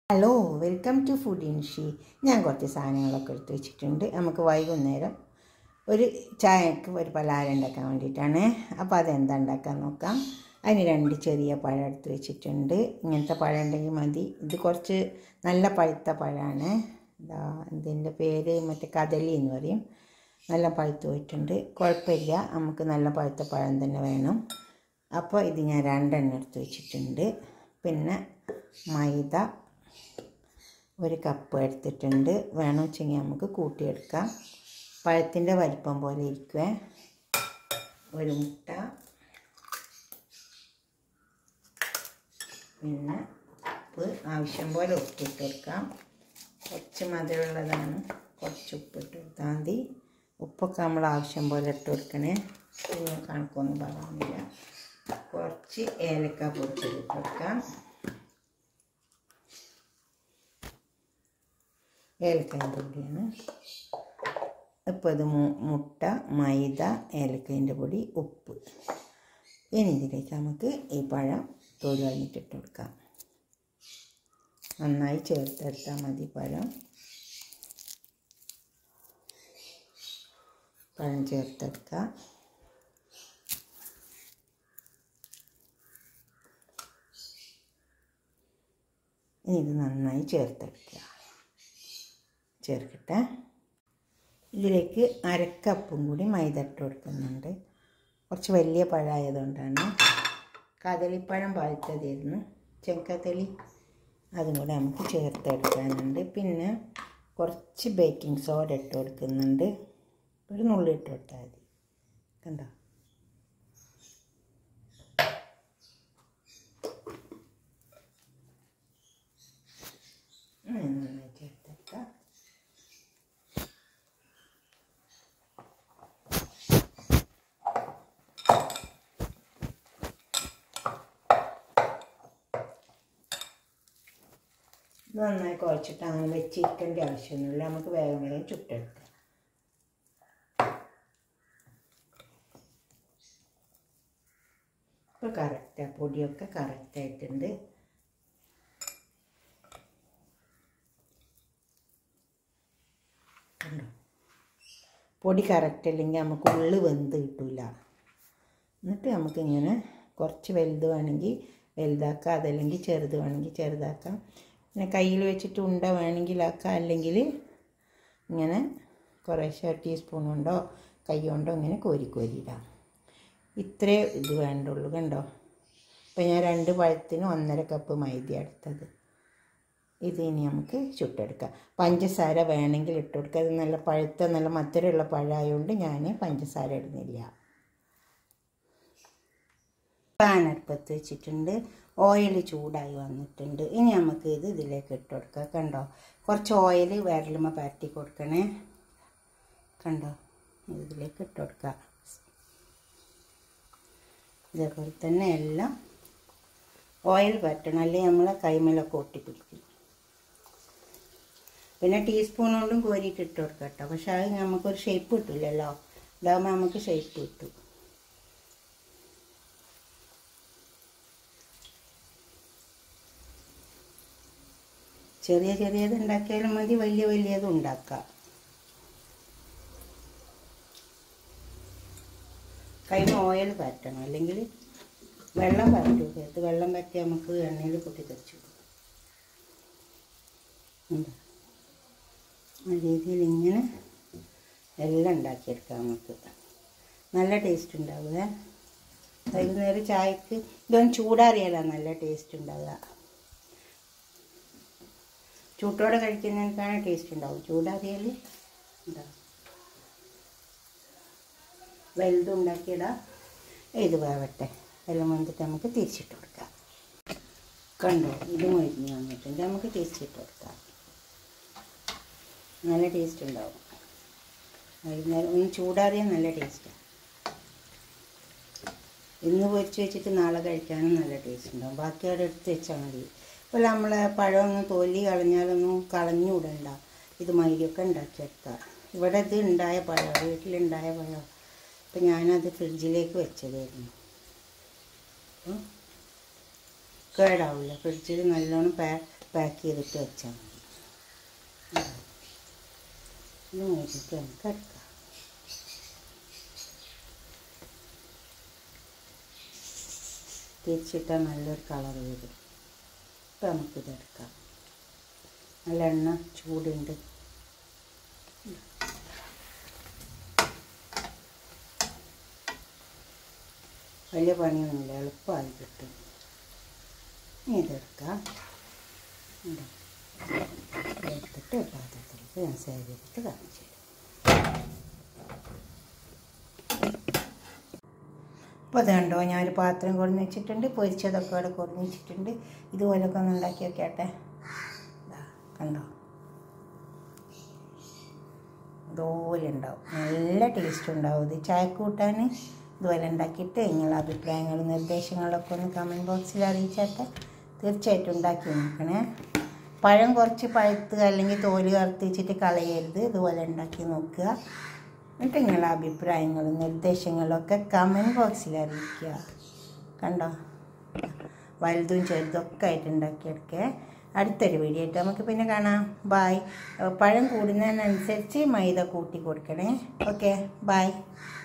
Hello welcome to food ഇൻഷി ഞാൻ കുറച്ച് സാധനങ്ങളൊക്കെ എടുത്ത് വെച്ചിട്ടുണ്ട് നമുക്ക് വൈകുന്നേരം ഒരു ചായക്ക് ഒരു പലഹാരം ഉണ്ടാക്കാൻ വേണ്ടിയിട്ടാണ് അപ്പോൾ അതെന്താ ഉണ്ടാക്കാൻ നോക്കാം അതിന് രണ്ട് ചെറിയ പഴം എടുത്ത് വെച്ചിട്ടുണ്ട് ഇങ്ങനത്തെ പഴം ഉണ്ടെങ്കിൽ മതി ഇത് കുറച്ച് നല്ല പഴുത്ത പഴമാണ് എന്താ ഇതിൻ്റെ പേര് മറ്റേ കദലി എന്ന് പറയും നല്ല പഴുത്ത് പോയിട്ടുണ്ട് കുഴപ്പമില്ല നമുക്ക് നല്ല പഴുത്ത പഴം തന്നെ വേണം അപ്പോൾ ഇത് ഞാൻ രണ്ടെണ്ണം എടുത്ത് വെച്ചിട്ടുണ്ട് പിന്നെ മൈദ ഒരു കപ്പ് എടുത്തിട്ടുണ്ട് വേണമെന്ന് വെച്ചെങ്കിൽ നമുക്ക് കൂട്ടിയെടുക്കാം പഴത്തിൻ്റെ വലിപ്പം പോലെ ഇരിക്കുവേ ഒരു മുട്ട പിന്നെ ഉപ്പ് ആവശ്യം പോലെ ഉപ്പിട്ട് കൊടുക്കാം കുറച്ച് മധുരമുള്ളതാണ് കുറച്ച് ഉപ്പിട്ട് കൊടുത്താൽ മതി ഉപ്പൊക്കെ നമ്മൾ ആവശ്യം പോലെ ഇട്ട് കൊടുക്കണേ കണക്കൊന്നും പറയാനില്ല കുറച്ച് ഏലക്ക പൊടിച്ചിട്ട് കൊടുക്കാം ഏലക്കായൻ്റെ പൊടിയാണ് ഇപ്പോൾ ഇത് മുട്ട മൈദ ഏലക്കായൻ്റെ പൊടി ഉപ്പ് ഇനി ഇതിലേക്ക് നമുക്ക് ഈ പഴം തോല് കഴിഞ്ഞിട്ടിട്ട് കൊടുക്കാം നന്നായി ചേർത്തെടുത്താൽ മതി പഴം പഴം ചേർത്തെടുക്കുക ഇനി ഇത് നന്നായി ചേർത്തെടുക്കുക ചേർക്കട്ടെ ഇതിലേക്ക് അരക്കപ്പും കൂടി മൈദ ഇട്ട് കൊടുക്കുന്നുണ്ട് കുറച്ച് വലിയ പഴമായതുകൊണ്ടാണ് കദളിപ്പഴം പഴുത്തതായിരുന്നു ചെങ്കത്തളി അതും കൂടെ നമുക്ക് ചേർത്തെടുക്കാനുണ്ട് പിന്നെ കുറച്ച് ബേക്കിംഗ് സോഡ ഇട്ട് കൊടുക്കുന്നുണ്ട് ഒരു നുള്ളി ഇട്ട് കൊടുത്താൽ മതി കണ്ടോ നന്നായി ചേർത്തെടുക്കാം നന്നായി കുഴച്ചിട്ട് അങ്ങനെ വെച്ചിരിക്കേണ്ട ആവശ്യമൊന്നുമില്ല നമുക്ക് വേഗം വേഗം ചുട്ടെടുക്കാം ഇപ്പോൾ കറക്റ്റാണ് പൊടിയൊക്കെ കറക്റ്റായിട്ടുണ്ട് കണ്ടോ പൊടി കറക്റ്റ് അല്ലെങ്കിൽ നമുക്ക് ഉള്ളു വെന്ത് കിട്ടില്ല എന്നിട്ട് നമുക്കിങ്ങനെ കുറച്ച് വലുത് വേണമെങ്കിൽ വലുതാക്കാം അതല്ലെങ്കിൽ ചെറുത് വേണമെങ്കിൽ ചെറുതാക്കാം പിന്നെ കയ്യിൽ വെച്ചിട്ട് ഉണ്ട വേണമെങ്കിൽ ആക്കാം അല്ലെങ്കിൽ ഇങ്ങനെ കുറേശ്ശെ ടീസ്പൂൺ കൊണ്ടോ കൈ കൊണ്ടോ ഇങ്ങനെ കോരി കോരിയിടാം ഇത്രേ ഇത് വേണ്ടുള്ളൂ കണ്ടോ അപ്പോൾ ഞാൻ രണ്ട് പഴത്തിന് ഒന്നര കപ്പ് മൈദ എടുത്തത് ഇത് ഇനി നമുക്ക് ചുട്ടെടുക്കാം പഞ്ചസാര വേണമെങ്കിൽ ഇട്ട് കൊടുക്കുക അത് നല്ല പഴുത്ത നല്ല മധുരമുള്ള പഴമായതുകൊണ്ട് ഞാൻ പഞ്ചസാര ഇടുന്നില്ല പാൻ അടുപ്പത്ത് വെച്ചിട്ടുണ്ട് ഓയിൽ ചൂടായി വന്നിട്ടുണ്ട് ഇനി നമുക്ക് ഇത് ഇതിലേക്ക് ഇട്ട് കൊടുക്കാം കണ്ടോ കുറച്ച് ഓയിൽ വിരലുമ പരട്ടി കൊടുക്കണേ കണ്ടോ ഇതിലേക്ക് ഇട്ട് കൊടുക്കാം ഇതേപോലെ തന്നെ എല്ലാം ഓയിൽ പറ്റണം അല്ലെങ്കിൽ നമ്മളെ കൈമേലൊക്കെ ഒട്ടിപ്പിടിക്കും പിന്നെ ടീസ്പൂൺ കൊണ്ടും കോരിയിട്ട് ഇട്ട് കൊടുക്കാം കേട്ടോ പക്ഷെ അത് നമുക്കൊരു ഷേപ്പ് കിട്ടില്ലല്ലോ ഇതാകുമ്പോൾ നമുക്ക് ഷേപ്പ് കിട്ടും ചെറിയ ചെറിയത് ഉണ്ടാക്കിയാലും മതി വലിയ വലിയതും ഉണ്ടാക്കാം കയ്യിൽ ഓയിൽ പറ്റണം അല്ലെങ്കിൽ വെള്ളം പറ്റും ചേർത്ത് വെള്ളം പറ്റി നമുക്ക് എണ്ണയിൽ പൊട്ടി തെച്ചു ആ രീതിയിൽ ഇങ്ങനെ എല്ലാം ഉണ്ടാക്കിയെടുക്കാം നമുക്ക് നല്ല ടേസ്റ്റ് ഉണ്ടാവുക വൈകുന്നേരം ചായക്ക് ഇതൊന്നും ചൂടാറിയാലാ നല്ല ടേസ്റ്റ് ഉണ്ടാവുക ചൂട്ടോടെ കഴിക്കുന്നതിനേക്കാണ് ടേസ്റ്റ് ഉണ്ടാവും ചൂടാറിയാൽ ഉണ്ടാവും വലുതുണ്ടാക്കിയിടാം ഇത് വേവട്ടെ എല്ലാം വന്നിട്ട് നമുക്ക് തിരിച്ചിട്ട് കൊടുക്കാം കണ്ടോ ഇത് മൊരിഞ്ഞ് വന്നിട്ടുണ്ട് നമുക്ക് തിരിച്ചിട്ട് കൊടുക്കാം നല്ല ടേസ്റ്റ് ഉണ്ടാവും വൈകുന്നേരം ഒന്ന് ചൂടാറിയാൽ നല്ല ടേസ്റ്റാണ് ഇന്ന് പൊരിച്ച് വെച്ചിട്ട് നാളെ കഴിക്കാനും നല്ല ടേസ്റ്റ് ഉണ്ടാവും ബാക്കി അവിടെ എടുത്ത് വെച്ചാൽ മതി ഇപ്പോൾ നമ്മൾ പഴമൊന്നും തൊലി കളഞ്ഞാലൊന്നും കളഞ്ഞുവിടണ്ട ഇത് മൈദയൊക്കെ ഉണ്ടാക്കിയെടുക്കാം ഇവിടെ ഇത് ഉണ്ടായ പഴം വീട്ടിലുണ്ടായ പഴം അപ്പം ഞാനത് ഫ്രിഡ്ജിലേക്ക് വെച്ചതായിരുന്നു അപ്പം കേടാവില്ല ഫ്രിഡ്ജിൽ നല്ലോണം പാ പാക്ക് ചെയ്തിട്ട് വെച്ചാൽ മതി ഇത് നോക്കിയിട്ട് നമുക്ക് എടുക്കാം തിരിച്ചിട്ടാൽ നല്ലൊരു കളർ വരും ഇപ്പം നമുക്കിത് എടുക്കാം നല്ല എണ്ണ ചൂടുണ്ട് വലിയ പണിയൊന്നുമില്ല എളുപ്പമായി കിട്ടും ഇനി ഇതെടുക്കാം ഇതാ. എടുത്തിട്ട് പാത്രത്തിലേക്ക് ഞാൻ സേവ് ചെയ്തിട്ട് കാണിച്ചു തരാം അപ്പോൾ അത് കണ്ടോ ഞാനൊരു പാത്രം കൊടുന്ന് വെച്ചിട്ടുണ്ട് പൊരിച്ചതൊക്കെ അവിടെ കൊടുന്ന് വെച്ചിട്ടുണ്ട് ഇതുപോലൊക്കെ ഒന്ന് ഉണ്ടാക്കി വെക്കട്ടെ ദാ, കണ്ടോ ഇതുപോലെ ഉണ്ടാവും നല്ല ടേസ്റ്റ് ഉണ്ടാവും ഇത് ചായ കൂട്ടാൻ ഇതുപോലെ ഉണ്ടാക്കിയിട്ട് നിങ്ങളുടെ അഭിപ്രായങ്ങളും നിർദ്ദേശങ്ങളൊക്കെ ഒന്ന് കമൻറ്റ് ബോക്സിൽ അറിയിച്ചാട്ടെ തീർച്ചയായിട്ടും ഉണ്ടാക്കി നോക്കണേ പഴം കുറച്ച് പഴുത്ത് അല്ലെങ്കിൽ തോല് കറുത്തിച്ചിട്ട് കളയരുത് ഇതുപോലെ ഉണ്ടാക്കി നോക്കുക എന്നിട്ട് നിങ്ങളുടെ അഭിപ്രായങ്ങളും നിർദ്ദേശങ്ങളും ഒക്കെ കമൻറ്റ് ബോക്സിൽ അറിയിക്കുക കണ്ടോ വലുതും ചെറുതൊക്കെ ആയിട്ട് ഉണ്ടാക്കിയെടുക്കേ അടുത്തൊരു വീഡിയോ ആയിട്ട് നമുക്ക് പിന്നെ കാണാം ബായ് പഴം കൂടുന്നതിനനുസരിച്ച് മൈദ കൂട്ടി കൊടുക്കണേ ഓക്കെ ബായ്